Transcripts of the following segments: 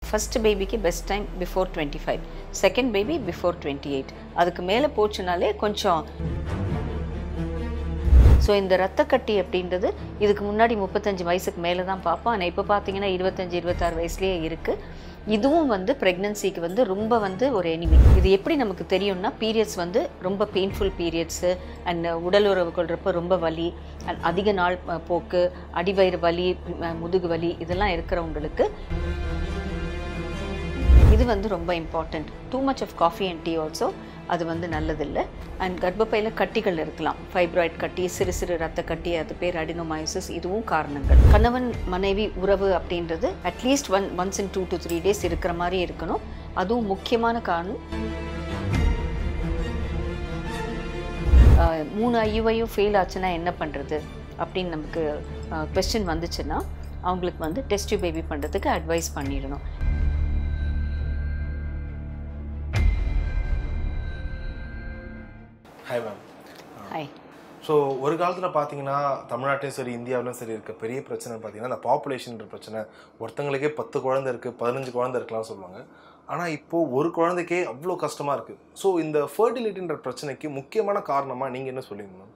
first பேபிக்கு best time before twenty five second baby before twenty eight அதுக்கு மேலே போச்சுனாலே கொஞ்சம் ஸோ இந்த ரத்த கட்டி அப்படின்றது இதுக்கு முன்னாடி முப்பத்தஞ்சு வயசுக்கு மேலே தான் பார்ப்போம் ஆனால் இப்போ பார்த்தீங்கன்னா இருபத்தஞ்சி இருபத்தாறு வயசுலேயே இருக்குது இதுவும் வந்து ப்ரெக்னன்சிக்கு வந்து ரொம்ப வந்து ஒரு எனிமி இது எப்படி நமக்கு தெரியும்னா பீரியட்ஸ் வந்து ரொம்ப பெயின்ஃபுல் பீரியட்ஸு அண்ட் உடல் உறவு கொள்கிறப்ப ரொம்ப வலி and அதிக நாள் அஹ், போக்கு அடிவயிறு வலி அஹ், முதுகு வலி இதெல்லாம் இருக்கிறவங்களுக்கு இது வந்து ரொம்ப important too much of coffee and tea also அது வந்து நல்லதில்லை அண்ட் கர்ப்பப்பையில் கட்டிகள் இருக்கலாம் ஃபைப்ராய்ட் கட்டி சிறு சிறு ரத்த கட்டி அது பேர் அடினோமயோசிஸ் இதுவும் காரணங்கள் கணவன் மனைவி உறவு அப்படின்றது at least one once in two to three days இருக்கிற மாதிரி இருக்கணும் அதுவும் முக்கியமான காரணம் ஆஹ், மூணு ஐயுவையும் ஃபெயில் ஆச்சுன்னா என்ன பண்ணுறது அப்படின்னு நமக்கு கொஸ்டின் வந்துச்சுன்னா அவங்களுக்கு வந்து டெஸ்ட் பேபி பண்ணுறதுக்கு அட்வைஸ் பண்ணிடணும் ஹாய் மேம் ஹாய் ஸோ ஒரு காலத்தில் பார்த்தீங்கன்னா தமிழ்நாட்டிலும் சரி இந்தியாவிலும் சரி இருக்க பெரிய பிரச்சனை பார்த்தீங்கன்னா இந்த பாப்புலேஷன்ற பிரச்சனை ஒருத்தங்களுக்கே பத்து குழந்தை இருக்குது பதினஞ்சு குழந்தை இருக்கலாம் சொல்லுவாங்க ஆனால் இப்போது ஒரு குழந்தைக்கே அவ்வளோ கஷ்டமாக இருக்குது ஸோ இந்த ஃபர்டிலிட்டின்ற பிரச்சனைக்கு முக்கியமான காரணமாக நீங்கள் என்ன சொல்லுவீங்க மேம்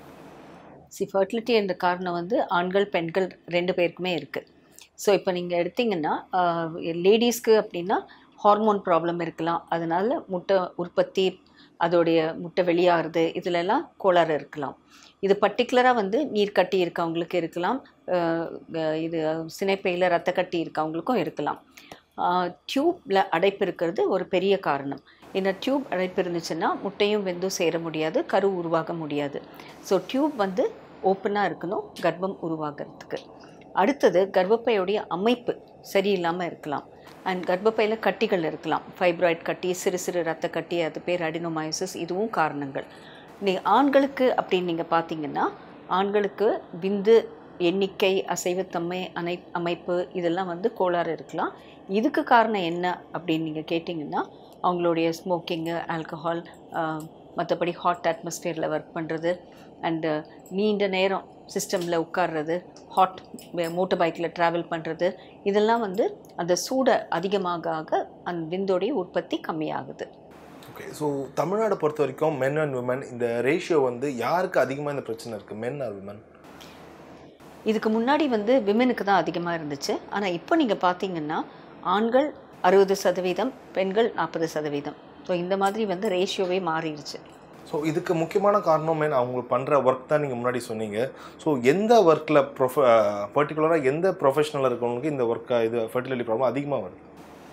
சி ஃபர்டிலிட்டி என்ற காரணம் வந்து ஆண்கள் பெண்கள் ரெண்டு பேருக்குமே இருக்குது ஸோ இப்போ நீங்கள் எடுத்தீங்கன்னா லேடிஸ்க்கு அப்படின்னா ஹார்மோன் ப்ராப்ளம் இருக்கலாம் அதனால முட்டை உற்பத்தி அதோடைய முட்டை வெளியாகிறது இதிலெல்லாம் கோளாறு இருக்கலாம் இது பர்டிகுலராக வந்து நீர் கட்டி இருக்கவங்களுக்கு இருக்கலாம் அஹ், அஹ், இது சினைப்பையில் ரத்த கட்டி இருக்கவங்களுக்கும் இருக்கலாம் டியூப்பில் அடைப்பு இருக்கிறது ஒரு பெரிய காரணம் இந்த டியூப் அடைப்பு இருந்துச்சுன்னா முட்டையும் வெந்தும் சேர முடியாது கரு உருவாக முடியாது ஸோ டியூப் வந்து ஓப்பனாக இருக்கணும் கர்ப்பம் உருவாகிறதுக்கு அடுத்தது கர்ப்பப்பையுடைய அமைப்பு சரியில்லாமல் இருக்கலாம் அண்ட் கர்ப்பப்பையில் கட்டிகள் இருக்கலாம் ஃபைப்ராய்ட் கட்டி சிறு சிறு ரத்த கட்டி அது பேர் அடினோமயோசிஸ் இதுவும் காரணங்கள் நீ ஆண்களுக்கு அப்படின்னு நீங்கள் பார்த்தீங்கன்னா ஆண்களுக்கு விந்து எண்ணிக்கை அசைவுத்தன்மை அனை அமைப்பு இதெல்லாம் வந்து கோளாறு இருக்கலாம் இதுக்கு காரணம் என்ன அப்படின்னு நீங்கள் கேட்டிங்கன்னா அவங்களுடைய ஸ்மோக்கிங்கு ஆல்கஹால் மற்றபடி ஹாட் அட்மாஸ்ஃபியரில் ஒர்க் பண்ணுறது அண்டு நீண்ட நேரம் சிஸ்டமில் உட்கார்றது ஹாட் மோட்டர் பைக்கில் ட்ராவல் பண்ணுறது இதெல்லாம் வந்து அந்த சூடை அதிகமாக ஆக அந்த விந்தோடைய உற்பத்தி கம்மியாகுது ஓகே ஸோ தமிழ்நாடு பொறுத்த வரைக்கும் மென் அண்ட் விமன் இந்த ரேஷியோ வந்து யாருக்கு அதிகமாக இந்த பிரச்சனை இருக்குது மென் ஆர் விமன் இதுக்கு முன்னாடி வந்து விமெனுக்கு தான் அதிகமாக இருந்துச்சு ஆனால் இப்போ நீங்கள் பார்த்தீங்கன்னா ஆண்கள் அறுபது சதவீதம் பெண்கள் நாற்பது சதவீதம் ஸோ இந்த மாதிரி வந்து ரேஷியோவே மாறிடுச்சு ஸோ இதுக்கு முக்கியமான காரணம் மெயின் அவங்க பண்ணுற ஒர்க் தான் நீங்கள் முன்னாடி சொன்னீங்க ஸோ எந்த ஒர்க்கில் ப்ரொஃப பர்டிகுலராக எந்த ப்ரொஃபஷனல் இருக்கவங்களுக்கு இந்த ஒர்க் இது ஃபர்டிலிட்டி ப்ராப்ளம் அதிகமாக வருது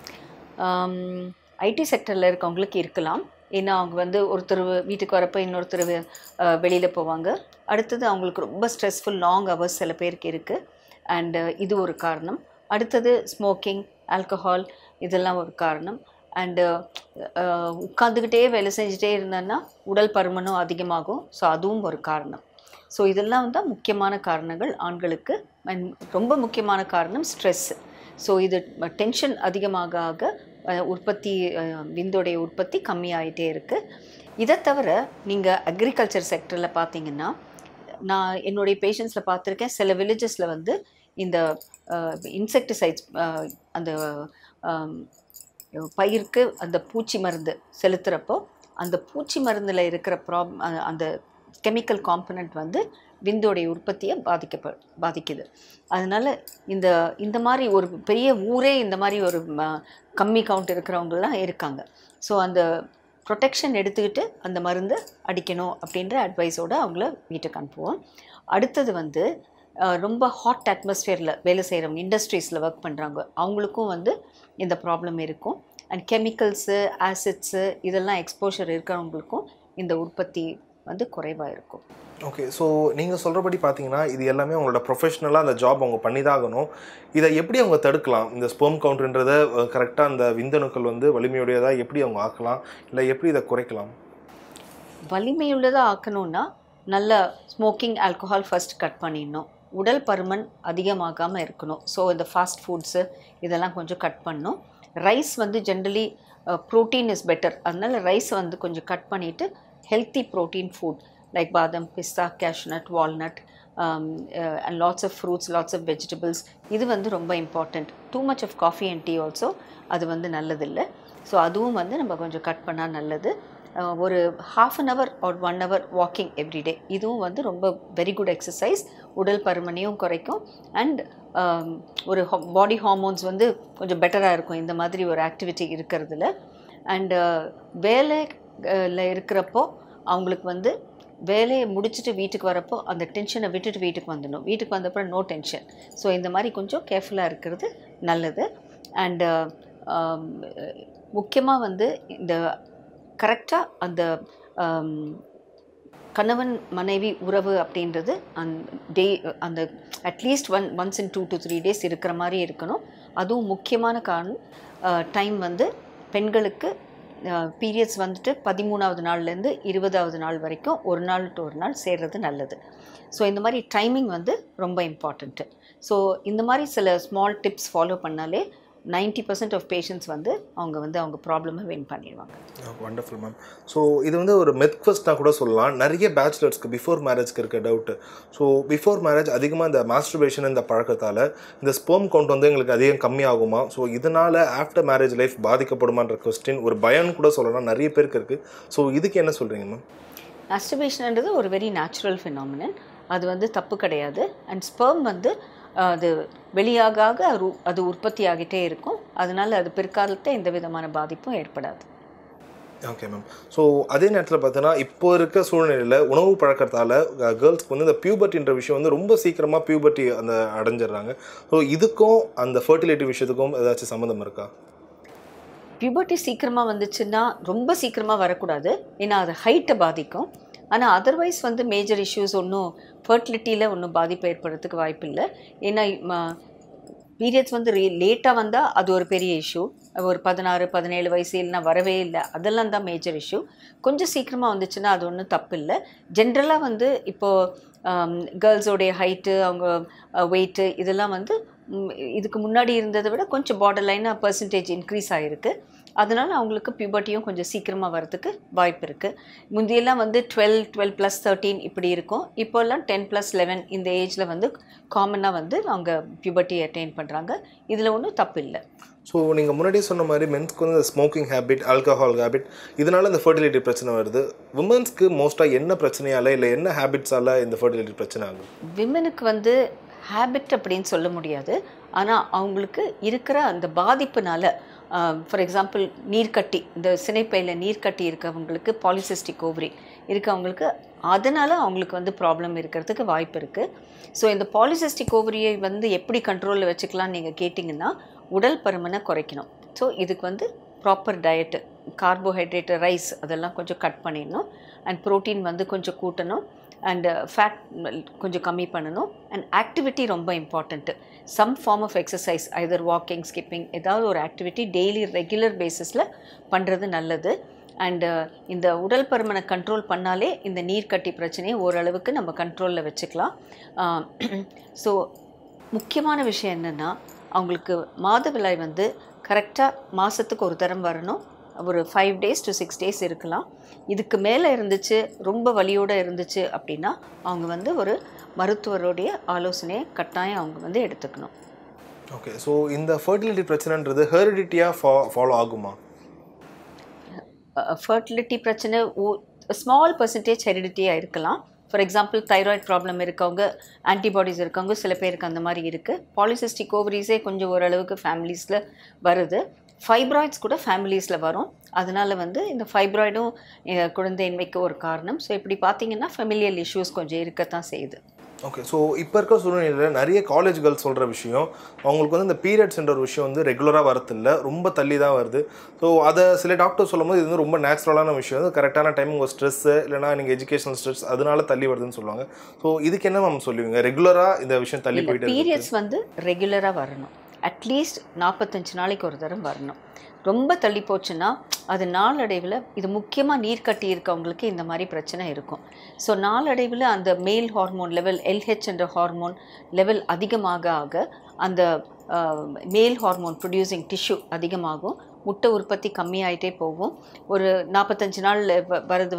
ஐடி செக்டரில் இருக்கவங்களுக்கு இருக்கலாம் ஏன்னா அவங்க வந்து ஒருத்தர் வீட்டுக்கு வரப்போ இன்னொருத்தர் வெளியில் போவாங்க அடுத்தது அவங்களுக்கு ரொம்ப ஸ்ட்ரெஸ்ஃபுல் லாங் ஹவர்ஸ் சில பேருக்கு இருக்குது அண்டு இது ஒரு காரணம் அடுத்தது ஸ்மோக்கிங் ஆல்கஹால் இதெல்லாம் ஒரு காரணம் அண்டு உட்காந்துக்கிட்டே வேலை செஞ்சுட்டே இருந்தேன்னா உடல் பருமனும் அதிகமாகும் ஸோ அதுவும் ஒரு காரணம் ஸோ இதெல்லாம் தான் முக்கியமான காரணங்கள் ஆண்களுக்கு and ரொம்ப முக்கியமான காரணம் ஸ்ட்ரெஸ் ஸோ இது டென்ஷன் அதிகமாக ஆக அஹ், உற்பத்தி அஹ், விந்தோடைய உற்பத்தி கம்மியாயிட்டே இருக்குது இதை தவிர நீங்கள் அக்ரிகல்ச்சர் செக்டரில் பார்த்தீங்கன்னா நான் என்னுடைய பேஷண்ட்ஸில் பார்த்துருக்கேன் சில வில்லேஜஸில் வந்து இந்த இன்செக்டிசைட்ஸ் அந்த ஆம், பயிருக்கு அந்த பூச்சி மருந்து செலுத்துகிறப்போ அந்த பூச்சி மருந்தில் இருக்கிற ப்ராப் அந்த கெமிக்கல் காம்பனண்ட் வந்து விந்தோடைய உற்பத்தியை பாதிக்கப்ப பாதிக்குது அதனால் இந்த இந்த மாதிரி ஒரு பெரிய ஊரே இந்த மாதிரி ஒரு ம, கம்மி கவுண்ட் இருக்கிறவங்கலாம் இருக்காங்க ஸோ அந்த ப்ரொடெக்ஷன் எடுத்துக்கிட்டு அந்த மருந்து அடிக்கணும் அப்படின்ற அட்வைஸோடு அவங்கள வீட்டுக்கு அனுப்புவோம் அடுத்தது வந்து அஹ், ரொம்ப ஹாட் அட்மாஸ்ஃபியரில் வேலை செய்கிறவங்க இண்டஸ்ட்ரீஸில் ஒர்க் பண்ணுறாங்க அவங்களுக்கும் வந்து இந்த ப்ராப்ளம் இருக்கும் அண்ட் கெமிக்கல்ஸு ஆசிட்ஸு இதெல்லாம் எக்ஸ்போஷர் இருக்கிறவங்களுக்கும் இந்த உற்பத்தி வந்து குறைவாக இருக்கும் ஓகே ஸோ நீங்கள் சொல்கிறபடி பார்த்தீங்கன்னா இது எல்லாமே அவங்களோட ப்ரொஃபஷனலாக அந்த ஜாப் அவங்க பண்ணி தான் ஆகணும் இதை எப்படி அவங்க தடுக்கலாம் இந்த ஸ்பெர்ம் கவுண்ட்ன்றதை கரெக்டாக அந்த விந்தணுக்கள் வந்து வலிமையுடையதாக எப்படி அவங்க ஆக்கலாம் இல்லை எப்படி இதை குறைக்கலாம் வலிமையுள்ளதாக ஆக்கணும்னா நல்ல ஸ்மோக்கிங் ஆல்கஹால் ஃபர்ஸ்ட் கட் பண்ணிடணும் உடல் பருமன் அதிகமாகாமல் இருக்கணும் ஸோ இந்த ஃபாஸ்ட் ஃபுட்ஸு இதெல்லாம் கொஞ்சம் கட் பண்ணணும் ரைஸ் வந்து ஜென்ரலி ப்ரோட்டீன் இஸ் பெட்டர் அதனால ரைஸ் வந்து கொஞ்சம் கட் பண்ணிவிட்டு ஹெல்த்தி ப்ரோட்டீன் ஃபுட் லைக் பாதாம் பிஸ்தா cashew nut walnut and lots of fruits lots of vegetables இது வந்து ரொம்ப important too much of coffee and tea also அது வந்து நல்லதில்லை ஸோ அதுவும் வந்து நம்ம கொஞ்சம் கட் பண்ணால் நல்லது அஹ் ஒரு half an hour or one hour walking everyday இதுவும் வந்து ரொம்ப வெரி குட் எக்ஸசைஸ் உடல் பருமனையும் குறைக்கும் அண்ட் ஒரு பாடி ஹார்மோன்ஸ் வந்து கொஞ்சம் பெட்டராக இருக்கும் இந்த மாதிரி ஒரு ஆக்டிவிட்டி இருக்கிறதுல அண்டு வேலையில் இருக்கிறப்போ அவங்களுக்கு வந்து வேலையை முடிச்சுட்டு வீட்டுக்கு வரப்போ அந்த டென்ஷனை விட்டுட்டு வீட்டுக்கு வந்துடணும் வீட்டுக்கு வந்தப்பறம் நோ டென்ஷன் ஸோ இந்த மாதிரி கொஞ்சம் கேர்ஃபுல்லாக இருக்கிறது நல்லது அண்டு முக்கியமாக வந்து இந்த கரெக்டாக அந்த ஆம், கணவன் மனைவி உறவு அப்படின்றது அந் டே அந்த at least one once in two to three days இருக்கிற மாதிரி இருக்கணும் அதுவும் முக்கியமான காரணம் டைம் வந்து பெண்களுக்கு பீரியட்ஸ் வந்துட்டு பதிமூணாவது நாள்லேருந்து இருபதாவது நாள் வரைக்கும் ஒரு நாள் டு ஒரு நாள் சேர்றது நல்லது ஸோ இந்த மாதிரி டைமிங் வந்து ரொம்ப இம்பார்ட்டண்ட்டு ஸோ இந்த மாதிரி சில ஸ்மால் டிப்ஸ் ஃபாலோ பண்ணாலே 90% பர்சன்ட் ஆஃப் பேஷண்ட்ஸ் வந்து அவங்க வந்து அவங்க ப்ராப்ளமை வின் பண்ணிடுவாங்க வண்டர்ஃபுல் மேம் ஸோ இது வந்து ஒரு மெத் கொஸ்டாக கூட சொல்லலாம் நிறைய பேச்சுலர்ஸ்க்கு பிஃபோர் மேரேஜ்க்கு இருக்க டவுட்டு ஸோ பிஃபோர் மேரேஜ் அதிகமாக இந்த மாஸ்டர்பேஷன் இந்த பழக்கத்தால் இந்த ஸ்பெர்ம் கவுண்ட் வந்து எங்களுக்கு அதிகம் கம்மியாகுமா ஸோ இதனால் ஆஃப்டர் மேரேஜ் லைஃப் பாதிக்கப்படுமான்ற கொஸ்டின் ஒரு பயம்னு கூட சொல்லலாம் நிறைய பேருக்கு இருக்குது ஸோ இதுக்கு என்ன சொல்கிறீங்க மேம் மாஸ்டர்பேஷன்ன்றது ஒரு வெரி நேச்சுரல் ஃபினாமினன் அது வந்து தப்பு கிடையாது அண்ட் ஸ்பெர்ம் வந்து அஹ், அது வெளியாக ஆக அது உ- அது உற்பத்தி ஆகிட்டே இருக்கும் அதனால அது பிற்காலத்தில் எந்த விதமான பாதிப்பும் ஏற்படாது ஓகே மேம் ஸோ அதே நேரத்தில் பார்த்தீங்கன்னா இப்போ இருக்க சூழ்நிலையில் உணவு பழக்கத்தால் கேர்ள்ஸ்க்கு வந்து இந்த பியூபர்ட்டின்ற விஷயம் வந்து ரொம்ப சீக்கிரமாக பியூபர்ட்டி அந்த அடைஞ்சிடுறாங்க ஸோ இதுக்கும் அந்த ஃபர்டிலிட்டி விஷயத்துக்கும் ஏதாச்சும் சம்மந்தம் இருக்கா பியூபர்ட்டி சீக்கிரமாக வந்துச்சுன்னா ரொம்ப சீக்கிரமாக வரக்கூடாது ஏன்னா அது ஹைட்டை பாதிக்கும் ஆனால் அதர்வைஸ் வந்து மேஜர் இஷ்யூஸ் ஒன்றும் ஃபர்டிலிட்டியில் ஒன்றும் பாதிப்பு ஏற்படுறதுக்கு வாய்ப்பில்லை ஏன்னா பீரியட்ஸ் வந்து ரே லேட்டாக வந்தால் அது ஒரு பெரிய இஷ்யூ ஒரு பதினாறு பதினேழு வயசு இல்லைனா வரவே இல்லை அதெல்லாம் தான் மேஜர் இஷ்யூ கொஞ்சம் சீக்கிரமாக வந்துச்சுன்னா அது ஒன்றும் தப்பு இல்லை ஜென்ரலாக வந்து இப்போது கேர்ள்ஸோடைய ஹைட்டு அவங்க வெயிட்டு இதெல்லாம் வந்து ம், இதுக்கு முன்னாடி இருந்ததை விட கொஞ்சம் பார்டர் லைனாக பர்சன்டேஜ் இன்க்ரீஸ் ஆகிருக்கு அதனால் அவங்களுக்கு பியூபர்ட்டியும் கொஞ்சம் சீக்கிரமாக வரதுக்கு வாய்ப்பு இருக்குது முந்தியெல்லாம் வந்து டுவெல் டுவெல் ப்ளஸ் தேர்ட்டீன் இப்படி இருக்கும் இப்போல்லாம் டென் ப்ளஸ் லெவன் இந்த ஏஜில் வந்து காமனாக வந்து அவங்க பியூபர்ட்டி அட்டைன் பண்ணுறாங்க இதில் ஒன்றும் தப்பு இல்லை ஸோ நீங்கள் முன்னாடியே சொன்ன மாதிரி மென்ஸ்க்கு வந்து இந்த ஸ்மோக்கிங் ஹேபிட் ஆல்கஹால் ஹேபிட் இதனால இந்த ஃபர்டிலிட்டி பிரச்சனை வருது உமன்ஸ்க்கு மோஸ்ட்டாக என்ன பிரச்சனையால இல்லை என்ன ஹேபிட்ஸால இந்த ஃபர்டிலிட்டி பிரச்சனை ஆகுது விமனுக்கு வந்து ஹேபிட் அப்படின்னு சொல்ல முடியாது ஆனால் அவங்களுக்கு இருக்கிற அந்த பாதிப்புனால ஃபார் எக்ஸாம்பிள் நீர்க்கட்டி இந்த சினைப்பையில் நீர்க்கட்டி இருக்கவங்களுக்கு பாலிசிஸ்டிக் ஓவரி இருக்கவங்களுக்கு அதனால் அவங்களுக்கு வந்து ப்ராப்ளம் இருக்கிறதுக்கு வாய்ப்பு இருக்குது ஸோ இந்த பாலிசிஸ்டிக் ஓவரியை வந்து எப்படி கண்ட்ரோலில் வச்சுக்கலாம்னு நீங்கள் கேட்டிங்கன்னா உடல் பருமனை குறைக்கணும் ஸோ இதுக்கு வந்து ப்ராப்பர் டயட்டு கார்போஹைட்ரேட்டு ரைஸ் அதெல்லாம் கொஞ்சம் கட் பண்ணிடணும் அண்ட் ப்ரோட்டீன் வந்து கொஞ்சம் கூட்டணும் அண்ட் ஃபேட் கொஞ்சம் கம்மி பண்ணணும் அண்ட் ஆக்டிவிட்டி ரொம்ப important some form of exercise either walking skipping ஏதாவது ஒரு ஆக்டிவிட்டி டெய்லி ரெகுலர் பேசிஸில் பண்ணுறது நல்லது அண்டு இந்த உடல் பருமனை கண்ட்ரோல் பண்ணாலே இந்த நீர்க்கட்டி பிரச்சனையை ஓரளவுக்கு நம்ம கண்ட்ரோலில் வச்சுக்கலாம் ஸோ முக்கியமான விஷயம் என்னென்னா அவங்களுக்கு மாதவிடாய் வந்து கரெக்டாக மாதத்துக்கு ஒரு தரம் வரணும் ஒரு five days to six days இருக்கலாம் இதுக்கு மேலே இருந்துச்சு ரொம்ப வலியோடு இருந்துச்சு அப்படின்னா அவங்க வந்து ஒரு மருத்துவருடைய ஆலோசனையை கட்டாயம் அவங்க வந்து எடுத்துக்கணும் ஓகே ஸோ இந்த ஃபர்டிலிட்டி பிரச்சனைன்றது ஹெரிடிட்டியாக ஃபா ஃபாலோ ஆகுமா ஃபர்டிலிட்டி பிரச்சனை ஸ்மால் பர்சன்டேஜ் ஹெரிடிட்டியாக இருக்கலாம் ஃபார் எக்ஸாம்பிள் தைராய்டு ப்ராப்ளம் இருக்கவங்க ஆன்டிபாடிஸ் இருக்கவங்க சில பேருக்கு அந்த மாதிரி இருக்குது பாலிசிஸ்டிக் ஓவரிஸே கொஞ்சம் ஓரளவுக்கு ஃபேமிலிஸில் வருது ஃபைப்ராய்ட்ஸ் கூட ஃபேமிலிஸில் வரும் அதனால வந்து இந்த ஃபைப்ராய்டும் குழந்தையின்மைக்கு ஒரு காரணம் ஸோ இப்படி பார்த்தீங்கன்னா ஃபெமிலியல் இஷ்யூஸ் கொஞ்சம் இருக்கத்தான் செய்யுது ஓகே ஸோ இப்போ இருக்க சூழ்நிலையில் நிறைய காலேஜ் கேர்ள்ஸ் சொல்கிற விஷயம் அவங்களுக்கு வந்து இந்த பீரியட்ஸ்ன்ற ஒரு விஷயம் வந்து ரெகுலராக வரதில்ல ரொம்ப தள்ளி தான் வருது ஸோ அதை சில டாக்டர் சொல்லும்போது இது வந்து ரொம்ப நேச்சுரலான விஷயம் அது கரெக்டான டைம் உங்கள் ஸ்ட்ரெஸ்ஸு இல்லைனா நீங்கள் எஜுகேஷனல் ஸ்ட்ரெஸ் அதனால தள்ளி வருதுன்னு சொல்லுவாங்க ஸோ இதுக்கு என்ன மேம் சொல்லுவீங்க ரெகுலராக இந்த விஷயம் தள்ளி போயிட்டு இருக்கு பீரியட்ஸ் வந்து ரெகுலராக வரணும் அட்லீஸ்ட் நாற்பத்தஞ்சு நாளைக்கு ஒரு தரம் வரணும் ரொம்ப தள்ளி போச்சுன்னா அது நாளடைவில் இது முக்கியமாக நீர் கட்டி இருக்கவங்களுக்கு இந்த மாதிரி பிரச்சனை இருக்கும் ஸோ நாளடைவில் அந்த மேல் ஹார்மோன் லெவல் எல்ஹெச் என்ற ஹார்மோன் லெவல் அதிகமாக ஆக அந்த மேல் ஹார்மோன் ப்ரொடியூசிங் டிஷ்யூ அதிகமாகும் முட்டை உற்பத்தி கம்மியாயிட்டே போகும் ஒரு நாற்பத்தஞ்சு நாள் வ- வரது வந்து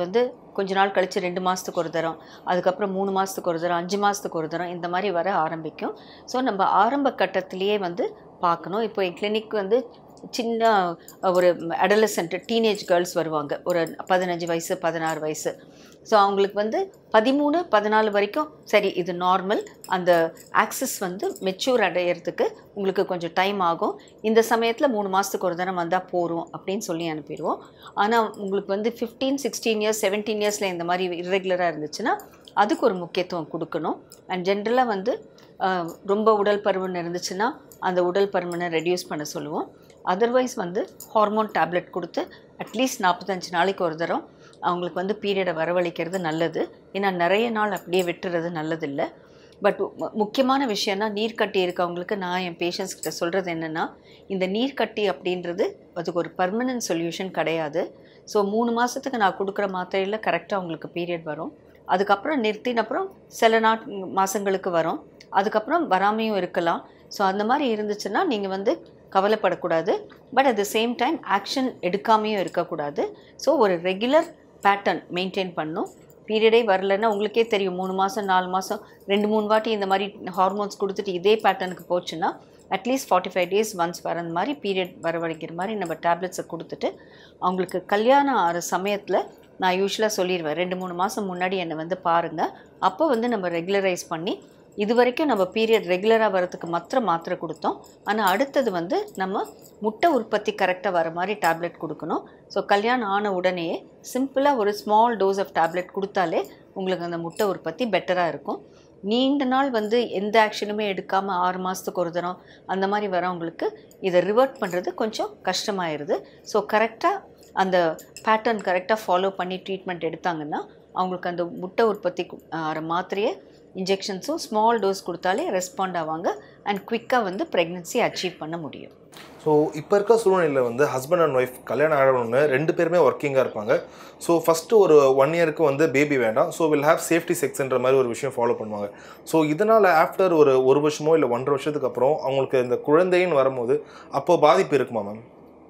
கொஞ்ச நாள் கழித்து ரெண்டு மாதத்துக்கு ஒரு தரம் அதுக்கப்புறம் மூணு மாதத்துக்கு ஒரு தரம் அஞ்சு மாதத்துக்கு ஒரு தரம் இந்த மாதிரி வர ஆரம்பிக்கும் ஸோ நம்ம ஆரம்ப கட்டத்திலேயே வந்து பார்க்கணும் இப்போ என் கிளினிக் வந்து சின்ன ஒரு அடலசென்ட் டீனேஜ் கேர்ள்ஸ் வருவாங்க ஒரு பதினஞ்சு வயசு பதினாறு வயசு ஸோ அவங்களுக்கு வந்து பதிமூணு பதினாலு வரைக்கும் சரி இது நார்மல் அந்த ஆக்சஸ் வந்து மெச்சூர் அடையிறதுக்கு உங்களுக்கு கொஞ்சம் டைம் ஆகும் இந்த சமயத்தில் மூணு மாதத்துக்கு ஒரு தரம் வந்தால் போகிறோம் அப்படின்னு சொல்லி அனுப்பிடுவோம் ஆனால் உங்களுக்கு வந்து ஃபிஃப்டீன் சிக்ஸ்டீன் இயர்ஸ் செவன்டீன் இயர்ஸில் இந்த மாதிரி இர்ரெகுலராக இருந்துச்சுன்னா அதுக்கு ஒரு முக்கியத்துவம் கொடுக்கணும் அண்ட் ஜென்ரலாக வந்து ஆஹ், ரொம்ப உடல் பருமன் இருந்துச்சுன்னா அந்த உடல் பருமனை ரெடியூஸ் பண்ண சொல்லுவோம் அதர்வைஸ் வந்து ஹார்மோன் டேப்லெட் கொடுத்து அட்லீஸ்ட் நாற்பத்தஞ்சு நாளைக்கு ஒரு தரம் அவங்களுக்கு வந்து பீரியடை வரவழைக்கிறது நல்லது ஏன்னா நிறைய நாள் அப்படியே விட்டுறது நல்லதில்லை பட் முக்கியமான விஷயம்னா நீர்க்கட்டி இருக்கவங்களுக்கு நான் என் பேஷண்ட்ஸ் கிட்ட சொல்கிறது என்னென்னா இந்த நீர்க்கட்டி அப்படின்றது அதுக்கு ஒரு பர்மனன்ட் சொல்யூஷன் கிடையாது ஸோ மூணு மாதத்துக்கு நான் கொடுக்குற மாத்திரையில் கரெக்டாக அவங்களுக்கு பீரியட் வரும் அதுக்கப்புறம் நிறுத்தின அப்புறம் சில நாட் மாதங்களுக்கு வரும் அதுக்கப்புறம் வராமையும் இருக்கலாம் ஸோ அந்த மாதிரி இருந்துச்சுன்னா நீங்கள் வந்து கவலைப்படக்கூடாது but at the same time action எடுக்காமையும் இருக்கக்கூடாது ஸோ ஒரு ரெகுலர் பேட்டர்ன் மெயின்டைன் பண்ணும் பீரியடே வரலன்னா உங்களுக்கே தெரியும் மூணு மாதம் நாலு மாதம் ரெண்டு மூணு வாட்டி இந்த மாதிரி ஹார்மோன்ஸ் கொடுத்துட்டு இதே பேட்டர்னுக்கு போச்சுன்னா at least forty five days once வர மாதிரி பீரியட் வரவழைக்கிற மாதிரி நம்ம டேப்லெட்ஸை கொடுத்துட்டு அவங்களுக்கு கல்யாணம் ஆகிற சமயத்தில் நான் யூஸ்வலாக சொல்லிடுவேன் ரெண்டு மூணு மாதம் முன்னாடி என்னை வந்து பாருங்கள் அப்போ வந்து நம்ம ரெகுலரைஸ் பண்ணி இது வரைக்கும் நம்ம பீரியட் ரெகுலராக வரதுக்கு மாத்திரம் மாத்திரை கொடுத்தோம் ஆனால் அடுத்தது வந்து நம்ம முட்டை உற்பத்தி கரெக்டாக வர மாதிரி டேப்லெட் கொடுக்கணும் ஸோ கல்யாணம் ஆன உடனே சிம்பிளாக ஒரு ஸ்மால் டோஸ் ஆஃப் டேப்லெட் கொடுத்தாலே உங்களுக்கு அந்த முட்டை உற்பத்தி பெட்டராக இருக்கும் நீண்ட நாள் வந்து எந்த ஆக்ஷனுமே எடுக்காமல் ஆறு மாதத்துக்கு ஒரு தரம் அந்த மாதிரி வரவங்களுக்கு இதை ரிவர்ட் பண்ணுறது கொஞ்சம் கஷ்டமாயிருது ஸோ கரெக்டாக அந்த பேட்டர்ன் கரெக்டாக ஃபாலோ பண்ணி ட்ரீட்மெண்ட் எடுத்தாங்கன்னா அவங்களுக்கு அந்த முட்டை உற்பத்தி கு- ஆகிற மாத்திரையை இன்ஜெக்ஷன்ஸும் ஸ்மால் டோஸ் கொடுத்தாலே ரெஸ்பாண்ட் ஆவாங்க அண்ட் குவிக்காக வந்து ப்ரெக்னென்சி அச்சீவ் பண்ண முடியும் ஸோ இப்போ இருக்க சூழ்நிலையில் வந்து ஹஸ்பண்ட் அண்ட் ஒய்ஃப் கல்யாணம் ஆகணும்னு ரெண்டு பேருமே ஒர்க்கிங்காக இருப்பாங்க ஸோ ஃபஸ்ட்டு ஒரு ஒன் இயருக்கு வந்து பேபி வேண்டாம் ஸோ வில் ஹேவ் சேஃப்டி செக்ஸ்ன்ற மாதிரி ஒரு விஷயம் ஃபாலோ பண்ணுவாங்க ஸோ இதனால் ஆஃப்டர் ஒரு ஒரு வருஷமோ இல்லை ஒன்றரை வருஷத்துக்கு அப்புறம் அவங்களுக்கு இந்த குழந்தைன்னு வரும்போது அப்போ பாதிப்பு இருக்குமா மேம்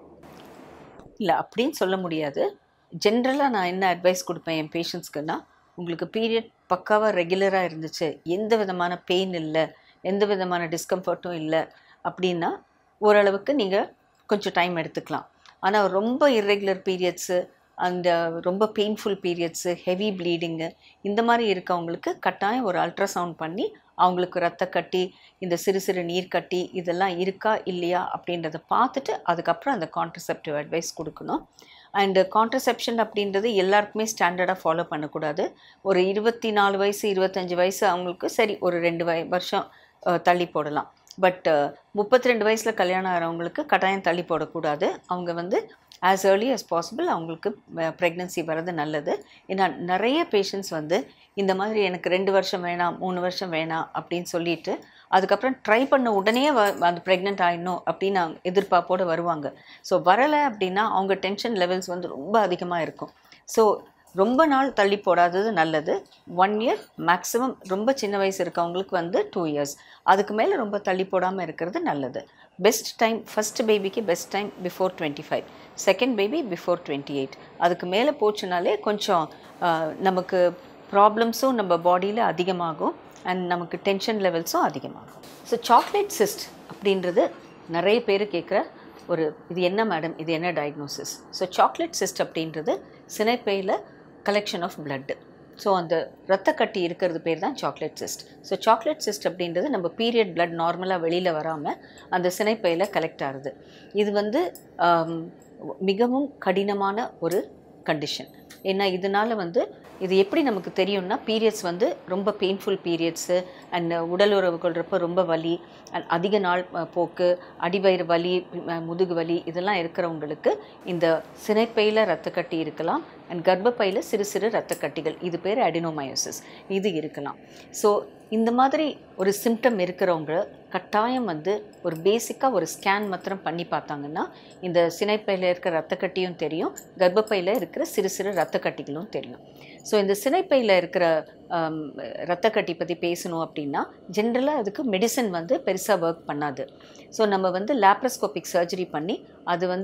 இல்லை அப்படின்னு சொல்ல முடியாது ஜென்ரலாக நான் என்ன அட்வைஸ் கொடுப்பேன் என் பேஷண்ட்ஸ்க்குன்னா உங்களுக்கு பீரியட் பக்காவாக ரெகுலராக இருந்துச்சு எந்த விதமான பெயின் இல்லை எந்த விதமான டிஸ்கம்ஃபர்ட்டும் இல்லை அப்படின்னா ஓரளவுக்கு நீங்கள் கொஞ்சம் டைம் எடுத்துக்கலாம் ஆனால் ரொம்ப இர்ரெகுலர் பீரியட்ஸு அந்த ரொம்ப பெயின்ஃபுல் பீரியட்ஸு ஹெவி ப்ளீடிங்கு இந்த மாதிரி இருக்கவங்களுக்கு கட்டாயம் ஒரு அல்ட்ராசவுண்ட் பண்ணி அவங்களுக்கு ரத்த கட்டி இந்த சிறு சிறு நீர் கட்டி இதெல்லாம் இருக்கா இல்லையா அப்படின்றத பார்த்துட்டு அதுக்கப்புறம் அந்த கான்ட்ரசெப்டிவ் அட்வைஸ் கொடுக்கணும் அண்டு கான்ட்ரசெப்ஷன் அப்படின்றது எல்லாருக்குமே ஸ்டாண்டர்டாக ஃபாலோ பண்ணக்கூடாது ஒரு இருபத்தி நாலு வயசு இருபத்தஞ்சி வயசு அவங்களுக்கு சரி ஒரு ரெண்டு வய வருஷம் அஹ், தள்ளி போடலாம் பட் முப்பத்தி ரெண்டு வயசில் கல்யாணம் ஆகிறவங்களுக்கு கட்டாயம் தள்ளி போடக்கூடாது அவங்க வந்து ஆஸ் ஏர்லி as பாசிபிள் அவங்களுக்கு ப்ரெக்னென்சி வர்றது நல்லது ஏன்னா நிறைய பேஷண்ட்ஸ் வந்து இந்த மாதிரி எனக்கு ரெண்டு வருஷம் வேணாம் மூணு வருஷம் வேணாம் அப்படின்னு சொல்லிட்டு அதுக்கப்புறம் ட்ரை பண்ண உடனே வ அந்த ப்ரெக்னென்ட் ஆயிடணும் அப்படின்னு அவங்க எதிர்பார்ப்போடு வருவாங்க ஸோ வரலை அப்படின்னா அவங்க டென்ஷன் லெவல்ஸ் வந்து ரொம்ப அதிகமாக இருக்கும் ஸோ ரொம்ப நாள் தள்ளி போடாதது நல்லது ஒன் இயர் மேக்ஸிமம் ரொம்ப சின்ன வயசு இருக்கவங்களுக்கு வந்து டூ இயர்ஸ் அதுக்கு மேலே ரொம்ப தள்ளி போடாமல் இருக்கிறது நல்லது பெஸ்ட் டைம் ஃபஸ்ட் பேபிக்கு best time before twenty five second baby before twenty eight அதுக்கு மேலே போச்சுனாலே கொஞ்சம் ஆஹ், நமக்கு ப்ராப்ளம்ஸும் நம்ம பாடியில் அதிகமாகும் அண்ட் நமக்கு டென்ஷன் லெவல்ஸும் அதிகமாகும் ஸோ சாக்லேட் சிஸ்ட் அப்படின்றது நிறைய பேர் கேட்குற ஒரு இது என்ன மேடம் இது என்ன டயக்னோசிஸ் ஸோ சாக்லேட் சிஸ்ட் அப்படின்றது சினைப்பையில் கலெக்ஷன் ஆஃப் blood ஸோ அந்த ரத்த கட்டி இருக்கிறது பேர் தான் chocolate cyst so chocolate cyst அப்படின்றது நம்ம பீரியட் blood நார்மலாக வெளியில் வராமல் அந்த சினைப்பையில் கலெக்ட் ஆகுது இது வந்து ஆம், மிகவும் கடினமான ஒரு கண்டிஷன் ஏன்னா இதனால் வந்து இது எப்படி நமக்கு தெரியும்னா பீரியட்ஸ் வந்து ரொம்ப பெயின்ஃபுல் பீரியட்ஸு அண்ட் உடல் உறவு கொள்கிறப்ப ரொம்ப வலி and அதிக நாள் அஹ், போக்கு அடிவயிறு வலி அஹ், முதுகு வலி இதெல்லாம் இருக்கிறவங்களுக்கு இந்த சினைப்பையில் ரத்தக்கட்டி இருக்கலாம் அண்ட் கர்ப்பப்பையில் சிறு சிறு ரத்தக்கட்டிகள் இது பேர் அடினோமயோசிஸ் இது இருக்கலாம் ஸோ இந்த மாதிரி ஒரு சிம்டம் இருக்கிறவங்க கட்டாயம் வந்து ஒரு பேசிக்காக ஒரு ஸ்கேன் மாத்திரம் பண்ணி பார்த்தாங்கன்னா இந்த சினைப்பையில் இருக்கிற ரத்தக்கட்டியும் தெரியும் கர்ப்பப்பையில் இருக்கிற சிறு சிறு ரத்தக்கட்டிகளும் தெரியும் ஸோ இந்த சினைப்பையில் இருக்கிற ஆம், ரத்தக்கட்டி பற்றி பேசணும் அப்படின்னா ஜென்ரலாக அதுக்கு மெடிசன் வந்து பெருசாக ஒர்க் பண்ணாது ஸோ நம்ம வந்து லேப்ரஸ்கோபிக் சர்ஜரி பண்ணி அது வந்து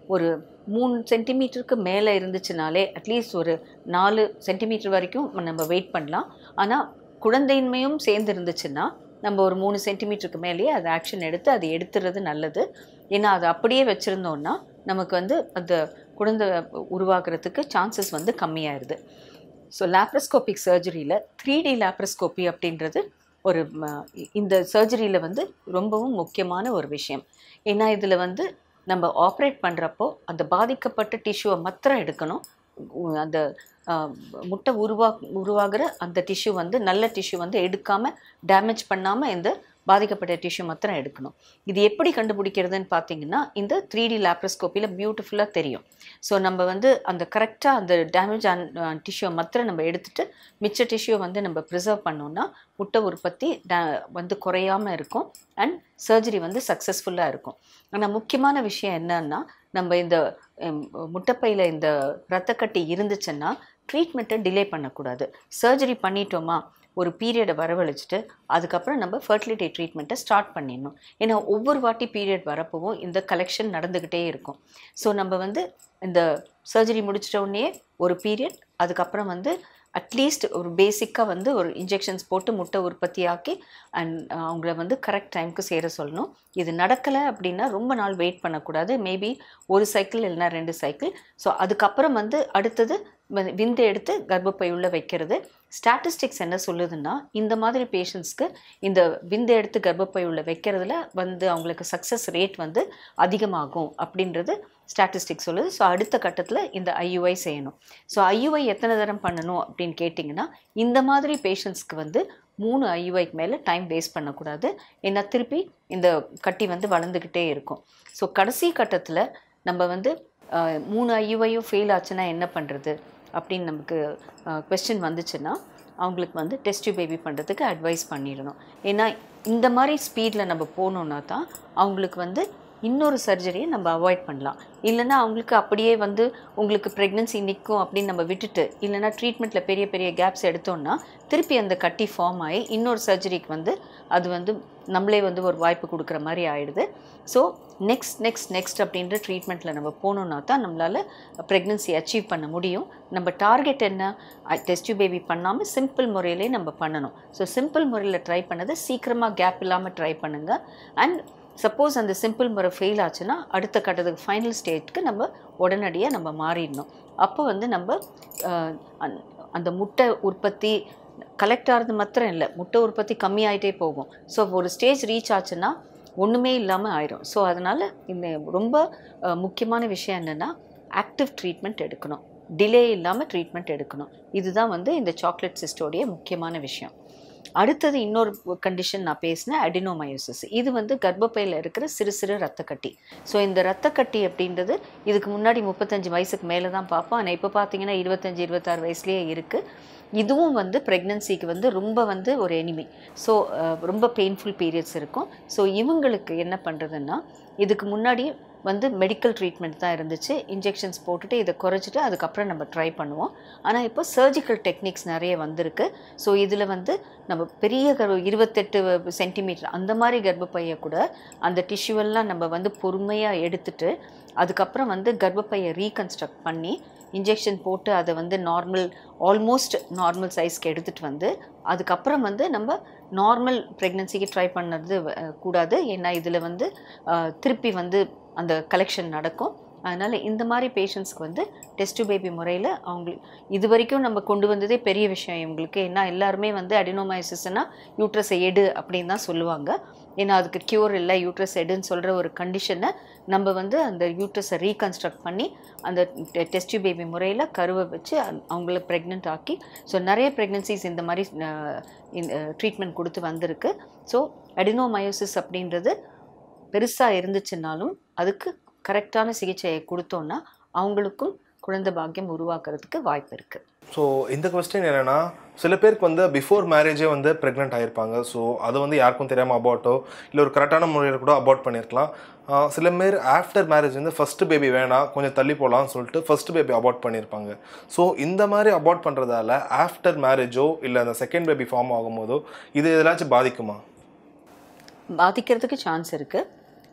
ஒரு மூணு சென்டிமீட்டருக்கு மேலே இருந்துச்சுனாலே அட்லீஸ்ட் ஒரு நாலு சென்டிமீட்டர் வரைக்கும் நம்ம வெயிட் பண்ணலாம் ஆனால் குழந்தையின்மையும் சேர்ந்து இருந்துச்சுன்னா நம்ம ஒரு மூணு சென்டிமீட்டருக்கு மேலேயே அது ஆக்ஷன் எடுத்து அதை எடுத்துறது நல்லது ஏன்னா அதை அப்படியே வச்சுருந்தோன்னா நமக்கு வந்து அந்த குழந்தை உருவாக்குறதுக்கு சான்சஸ் வந்து கம்மியாயிருது ஸோ லேப்ரஸ்கோபிக் சர்ஜரியில் த்ரீ டி லேப்ரஸ்கோபி அப்படின்றது ஒரு ம, இந்த சர்ஜரியில் வந்து ரொம்பவும் முக்கியமான ஒரு விஷயம் ஏன்னா இதில் வந்து நம்ம ஆப்ரேட் பண்ணுறப்போ அந்த பாதிக்கப்பட்ட டிஷ்யூவை மாத்திரம் எடுக்கணும் உ- அந்த ஆஹ், முட்டை உருவா உருவாகிற அந்த டிஷ்யூ வந்து நல்ல டிஷ்யூ வந்து எடுக்காமல் டேமேஜ் பண்ணாமல் இந்த பாதிக்கப்பட்ட டிஷ்யூ மாத்திரம் எடுக்கணும் இது எப்படி கண்டுபிடிக்கிறதுன்னு பார்த்தீங்கன்னா இந்த த்ரீ டி லேப்ரஸ்கோப்பியில் பியூட்டிஃபுல்லாக தெரியும் ஸோ நம்ம வந்து அந்த கரெக்டாக அந்த டேமேஜ் டிஷ்யூவை மாத்திரம் நம்ம எடுத்துட்டு மிச்ச டிஷ்யூவை வந்து நம்ம ப்ரிசர்வ் பண்ணோம்னா முட்டை உற்பத்தி da- வந்து குறையாமல் இருக்கும் அண்ட் சர்ஜரி வந்து சக்ஸஸ்ஃபுல்லாக இருக்கும் ஆனால் முக்கியமான விஷயம் என்னன்னா நம்ம இந்த ஹம், முட்டைப்பையில் இந்த ரத்தக்கட்டி இருந்துச்சுன்னா ட்ரீட்மெண்ட்டை டிலே பண்ணக்கூடாது சர்ஜரி பண்ணிட்டோமா ஒரு பீரியடை வரவழைச்சிட்டு அதுக்கப்புறம் நம்ம ஃபர்டிலிட்டி ட்ரீட்மெண்ட்டை ஸ்டார்ட் பண்ணிடணும் ஏன்னா ஒவ்வொரு வாட்டி பீரியட் வரப்போவும் இந்த கலெக்ஷன் நடந்துக்கிட்டே இருக்கும் ஸோ நம்ம வந்து இந்த சர்ஜரி முடிச்சிட்ட உடனே ஒரு பீரியட் அதுக்கப்புறம் வந்து அட்லீஸ்ட் ஒரு பேசிக்காக வந்து ஒரு இன்ஜெக்ஷன்ஸ் போட்டு முட்டை உற்பத்தியாக்கி அண்ட் அவங்கள வந்து கரெக்ட் டைம்க்கு சேர சொல்லணும் இது நடக்கலை அப்படின்னா ரொம்ப நாள் வெயிட் பண்ணக்கூடாது மேபி ஒரு சைக்கிள் இல்லைன்னா ரெண்டு சைக்கிள் ஸோ அதுக்கப்புறம் வந்து அடுத்தது வ- விந்து எடுத்து கர்ப்பப்பை உள்ள வைக்கிறது ஸ்டாட்டிஸ்டிக்ஸ் என்ன சொல்லுதுன்னா இந்த மாதிரி பேஷண்ட்ஸ்க்கு இந்த விந்து எடுத்து கர்ப்பப்பை உள்ள வைக்கிறதுல வந்து அவங்களுக்கு சக்ஸஸ் ரேட் வந்து அதிகமாகும் அப்படின்றது ஸ்டாட்டிஸ்டிக்ஸ் சொல்லுது ஸோ அடுத்த கட்டத்தில் இந்த ஐயுஐ செய்யணும் ஸோ ஐயுஐ எத்தனை தரம் பண்ணணும் அப்படின்னு கேட்டிங்கன்னா இந்த மாதிரி பேஷண்ட்ஸ்க்கு வந்து மூணு ஐயுஐக்கு மேலே டைம் வேஸ்ட் பண்ணக்கூடாது ஏன்னா திருப்பி இந்த கட்டி வந்து வளர்ந்துக்கிட்டே இருக்கும் ஸோ கடைசி கட்டத்தில் நம்ம வந்து ஆஹ், மூணு ஐயுஐயும் ஃபெயில் ஆச்சுன்னா என்ன பண்ணுறது அப்படின்னு நமக்கு கொஸ்டின் வந்துச்சுன்னா அவங்களுக்கு வந்து டெஸ்ட் பேபி பண்ணுறதுக்கு அட்வைஸ் பண்ணிடணும் ஏன்னா இந்த மாதிரி ஸ்பீடில் நம்ம போனோம்னா தான் அவங்களுக்கு வந்து இன்னொரு சர்ஜரியை நம்ம அவாய்ட் பண்ணலாம் இல்லைன்னா அவங்களுக்கு அப்படியே வந்து உங்களுக்கு ப்ரெக்னன்சி நிற்கும் அப்படின்னு நம்ம விட்டுட்டு இல்லைன்னா ட்ரீட்மெண்ட்டில் பெரிய பெரிய கேப்ஸ் எடுத்தோம்னா திருப்பி அந்த கட்டி ஃபார்ம் ஆகி இன்னொரு சர்ஜரிக்கு வந்து அது வந்து நம்மளே வந்து ஒரு வாய்ப்பு கொடுக்குற மாதிரி ஆயிடுது ஸோ நெக்ஸ்ட் நெக்ஸ்ட் நெக்ஸ்ட் அப்படின்ற ட்ரீட்மெண்ட்டில் நம்ம போனோம்னா தான் நம்மளால் ப்ரெக்னன்சி அச்சீவ் பண்ண முடியும் நம்ம டார்கெட் என்ன டெஸ்ட் பேபி பண்ணாமல் சிம்பிள் முறையிலே நம்ம பண்ணணும் ஸோ சிம்பிள் முறையில் ட்ரை பண்ணதை சீக்கிரமாக கேப் இல்லாமல் ட்ரை பண்ணுங்கள் அண்ட் சப்போஸ் அந்த சிம்பிள் முறை ஃபெயில் ஆச்சுன்னா அடுத்த கட்டத்துக்கு ஃபைனல் ஸ்டேஜ்க்கு நம்ம உடனடியாக நம்ம மாறிடணும் அப்போ வந்து நம்ம ஆஹ், அந்த- அந்த முட்டை உற்பத்தி கலெக்ட் ஆகிறது மாத்திரம் இல்லை முட்டை உற்பத்தி கம்மியாயிட்டே போகும் ஸோ ஒரு ஸ்டேஜ் ரீச் ஆச்சுன்னா ஒன்றுமே இல்லாமல் ஆயிரும் ஸோ அதனால் இந்த ரொம்ப அஹ், முக்கியமான விஷயம் என்னென்னா ஆக்டிவ் ட்ரீட்மெண்ட் எடுக்கணும் டிலே இல்லாமல் ட்ரீட்மெண்ட் எடுக்கணும் இதுதான் வந்து இந்த சாக்லேட் சிஸ்டோடைய முக்கியமான விஷயம் அடுத்தது இன்னொரு கண்டிஷன் நான் பேசினேன் அடினோமயோசிஸ் இது வந்து கர்ப்பப்பையில் இருக்கிற சிறு சிறு ரத்தக்கட்டி ஸோ இந்த ரத்தக்கட்டி அப்படின்றது இதுக்கு முன்னாடி முப்பத்தஞ்சு வயசுக்கு மேலே தான் பார்ப்போம் ஆனால் இப்போ பார்த்தீங்கன்னா இருபத்தஞ்சி இருபத்தாறு வயசுலேயே இருக்குது இதுவும் வந்து ப்ரெக்னன்சிக்கு வந்து ரொம்ப வந்து ஒரு எனிமி ஸோ ரொம்ப பெயின்ஃபுல் பீரியட்ஸ் இருக்கும் ஸோ இவங்களுக்கு என்ன பண்ணுறதுன்னா இதுக்கு முன்னாடி வந்து மெடிக்கல் ட்ரீட்மெண்ட் தான் இருந்துச்சு இன்ஜெக்ஷன்ஸ் போட்டுட்டு இதை குறைச்சிட்டு அதுக்கப்புறம் நம்ம ட்ரை பண்ணுவோம் ஆனால் இப்போ சர்ஜிக்கல் டெக்னிக்ஸ் நிறைய வந்திருக்கு ஸோ இதில் வந்து நம்ம பெரிய கர்ப்ப இருபத்தெட்டு சென்டிமீட்டர் அந்த மாதிரி கர்ப்பப்பையை கூட அந்த டிஷ்யூவெல்லாம் நம்ம வந்து பொறுமையாக எடுத்துட்டு அதுக்கப்புறம் வந்து கர்ப்பப்பையை ரீகன்ஸ்ட்ரக்ட் பண்ணி இன்ஜெக்ஷன் போட்டு அதை வந்து நார்மல் ஆல்மோஸ்ட் நார்மல் சைஸ்க்கு எடுத்துகிட்டு வந்து அதுக்கப்புறம் வந்து நம்ம நார்மல் ப்ரெக்னன்சிக்கு ட்ரை பண்ணது அஹ், கூடாது ஏன்னா இதில் வந்து அஹ், திருப்பி வந்து அந்த கலெக்ஷன் நடக்கும் அதனால் இந்த மாதிரி பேஷண்ட்ஸ்க்கு வந்து டெஸ்ட் பேபி முறையில் அவங்களுக்கு இது வரைக்கும் நம்ம கொண்டு வந்ததே பெரிய விஷயம் இவங்களுக்கு ஏன்னா எல்லாருமே வந்து அடினோமைசிஸ்னா யூட்ரஸை எடு அப்படின்னு தான் சொல்லுவாங்க ஏன்னா அதுக்கு க்யூர் இல்லை யூட்ரஸ் எடுன்னு சொல்கிற ஒரு கண்டிஷனை நம்ம வந்து அந்த யூட்ரஸை ரீகன்ஸ்ட்ரக்ட் பண்ணி அந்த டெஸ்ட் பேபி முறையில் கருவை வச்சு அ- அவங்கள ப்ரெக்னென்ட் ஆக்கி ஸோ நிறைய ப்ரெக்னன்சிஸ் இந்த மாதிரி ட்ரீட்மெண்ட் கொடுத்து வந்திருக்கு ஸோ அடினோமயோசிஸ் அப்படின்றது பெருசாக இருந்துச்சுன்னாலும் அதுக்கு கரெக்டான சிகிச்சையை கொடுத்தோன்னா அவங்களுக்கும் குழந்தை பாக்கியம் உருவாக்குறதுக்கு வாய்ப்பு இருக்குது ஸோ இந்த கொஸ்டின் என்னன்னா சில பேருக்கு வந்து பிஃபோர் மேரேஜே வந்து ப்ரெக்னென்ட் ஆயிருப்பாங்க ஸோ அது வந்து யாருக்கும் தெரியாமல் அபார்ட்டோ இல்லை ஒரு கரெக்டான முறையில் கூட அபார்ட் பண்ணியிருக்கலாம் ஆஹ் சில பேர் ஆஃப்டர் மேரேஜ் வந்து ஃபர்ஸ்ட் பேபி வேணாம் கொஞ்சம் தள்ளி போகலாம்னு சொல்லிட்டு ஃபர்ஸ்ட் பேபி அபார்ட் பண்ணியிருப்பாங்க ஸோ இந்த மாதிரி அபார்ட் பண்ணுறதால ஆஃப்டர் மேரேஜோ இல்லை அந்த செகண்ட் பேபி ஃபார்ம் ஆகும்போதோ இது எதாச்சும் பாதிக்குமா பாதிக்கிறதுக்கு சான்ஸ் இருக்குது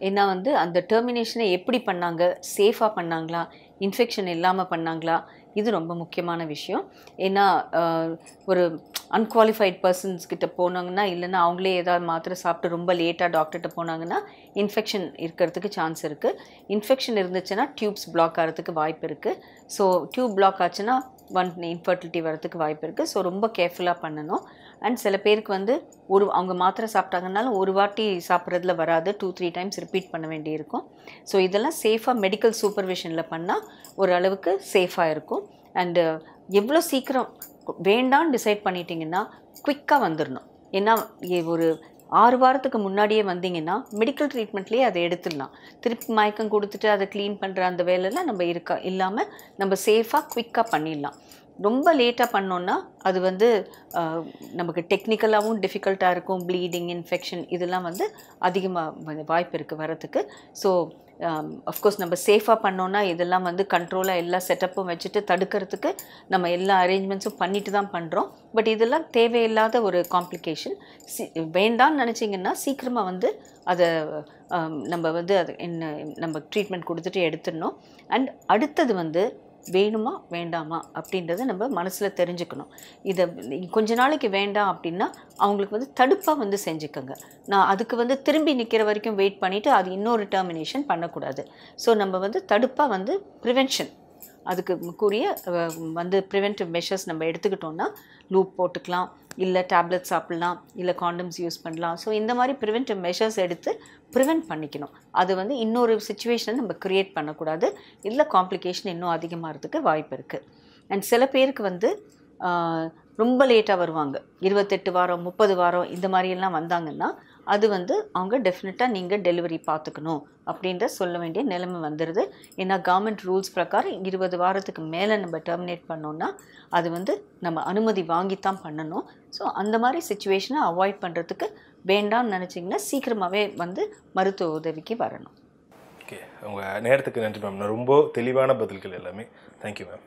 ஏன்னா வந்து அந்த டெர்மினேஷனை எப்படி பண்ணாங்க சேஃபாக பண்ணாங்களா இன்ஃபெக்ஷன் இல்லாமல் பண்ணாங்களா இது ரொம்ப முக்கியமான விஷயம் ஏன்னா ஆஹ், ஒரு அன்குவாலிஃபைட் பர்சன்ஸ் கிட்ட போனாங்கன்னா இல்லைன்னா அவங்களே ஏதாவது மாத்திரை சாப்பிட்டு ரொம்ப லேட்டாக டாக்டர்கிட்ட போனாங்கன்னா இன்ஃபெக்ஷன் இருக்கிறதுக்கு சான்ஸ் இருக்குது இன்ஃபெக்ஷன் இருந்துச்சுன்னா டியூப்ஸ் பிளாக் ஆகிறதுக்கு வாய்ப்பு இருக்குது ஸோ டியூப் பிளாக் ஆச்சுன்னா ஒன் இன்ஃபர்டிலிட்டி வரதுக்கு வாய்ப்பு இருக்குது ஸோ ரொம்ப கேர்ஃபுல்லாக பண்ணணும் அண்ட் சில பேருக்கு வந்து ஒரு அவங்க மாத்திரை சாப்பிட்டாங்கனாலும் ஒரு வாட்டி சாப்பிட்றதுல வராது டூ த்ரீ டைம்ஸ் ரிப்பீட் பண்ண வேண்டியிருக்கும் ஸோ இதெல்லாம் சேஃபாக மெடிக்கல் சூப்பர்விஷனில் பண்ணால் ஓரளவுக்கு சேஃபாக இருக்கும் அண்டு எவ்வளோ சீக்கிரம் வேண்டான்னு டிசைட் பண்ணிட்டீங்கன்னா குவிக்காக வந்துடணும் ஏன்னா இ- ஒரு ஆறு வாரத்துக்கு முன்னாடியே வந்தீங்கன்னா மெடிக்கல் ட்ரீட்மெண்ட்லேயே அதை எடுத்துடலாம் திருப்பி மயக்கம் கொடுத்துட்டு அதை க்ளீன் பண்ணுற அந்த வேலைலாம் நம்ம இருக்கா இல்லாமல் நம்ம சேஃபாக குவிக்காக பண்ணிடலாம் ரொம்ப லேட்டாக பண்ணோன்னா அது வந்து ஆஹ், நமக்கு டெக்னிக்கலாகவும் டிஃபிகல்ட்டாக இருக்கும் ப்ளீடிங் இன்ஃபெக்ஷன் இதெல்லாம் வந்து அதிகமாக வாய்ப்பு இருக்குது வரத்துக்கு ஸோ அஃப்கோர்ஸ் நம்ம சேஃபாக பண்ணோன்னா இதெல்லாம் வந்து கண்ட்ரோலாக எல்லா செட்டப்பும் வச்சுட்டு தடுக்கிறதுக்கு நம்ம எல்லா அரேஞ்ச்மெண்ட்ஸும் பண்ணிட்டு தான் பண்ணுறோம் பட் இதெல்லாம் தேவையில்லாத ஒரு காம்ப்ளிகேஷன் சி வேண்டாம்னு நினச்சிங்கன்னா சீக்கிரமாக வந்து அதை ஆம், நம்ம வந்து அது என்ன நம்ம ட்ரீட்மெண்ட் கொடுத்துட்டு எடுத்துடணும் அண்ட் அடுத்தது வந்து வேணுமா வேண்டாமா அப்படின்றத நம்ம மனசில் தெரிஞ்சுக்கணும் இதை கொஞ்ச நாளைக்கு வேண்டாம் அப்படின்னா அவங்களுக்கு வந்து தடுப்பாக வந்து செஞ்சுக்கோங்க நான் அதுக்கு வந்து திரும்பி நிற்கிற வரைக்கும் வெயிட் பண்ணிவிட்டு அது இன்னொரு டெர்மினேஷன் பண்ணக்கூடாது ஸோ நம்ம வந்து தடுப்பாக வந்து ப்ரிவென்ஷன் அதுக்கு கூறிய அஹ், வந்து ப்ரிவென்டிவ் மெஷர்ஸ் நம்ம எடுத்துக்கிட்டோம்னா லூப் போட்டுக்கலாம் இல்லை டேப்லெட் சாப்பிட்லாம் இல்லை காண்டம்ஸ் யூஸ் பண்ணலாம் ஸோ இந்த மாதிரி ப்ரிவென்டிவ் மெஷர்ஸ் எடுத்து ப்ரிவென்ட் பண்ணிக்கணும் அது வந்து இன்னொரு சுச்சுவேஷனை நம்ம க்ரியேட் பண்ணக்கூடாது இல்லை காம்ப்ளிகேஷன் இன்னும் அதிகமாகிறதுக்கு வாய்ப்பு இருக்குது அண்ட் சில பேருக்கு வந்து ஆஹ், ரொம்ப லேட்டாக வருவாங்க இருபத்தெட்டு வாரம் முப்பது வாரம் இந்த மாதிரியெல்லாம் வந்தாங்கன்னா அது வந்து அவங்க டெஃபினட்டாக நீங்கள் டெலிவரி பார்த்துக்கணும் அப்படின்ற சொல்ல வேண்டிய நிலைமை வந்துடுது ஏன்னா கவர்மெண்ட் ரூல்ஸ் பிரகாரம் இருபது வாரத்துக்கு மேலே நம்ம டெர்மினேட் பண்ணோம்னா அது வந்து நம்ம அனுமதி வாங்கித்தான் பண்ணணும் ஸோ அந்த மாதிரி சுச்சுவேஷனை அவாய்ட் பண்ணுறதுக்கு வேண்டாம்னு நினச்சிங்கன்னா சீக்கிரமாகவே வந்து மருத்துவ உதவிக்கு வரணும் ஓகே உங்கள் நேரத்துக்கு நன்றி மேம் ரொம்ப தெளிவான பதில்கள் எல்லாமே தேங்க்யூ மேம்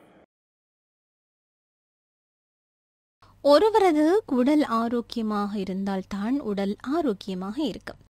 ஒருவரது உடல் ஆரோக்கியமாக இருந்தால்தான் உடல் ஆரோக்கியமாக இருக்கும்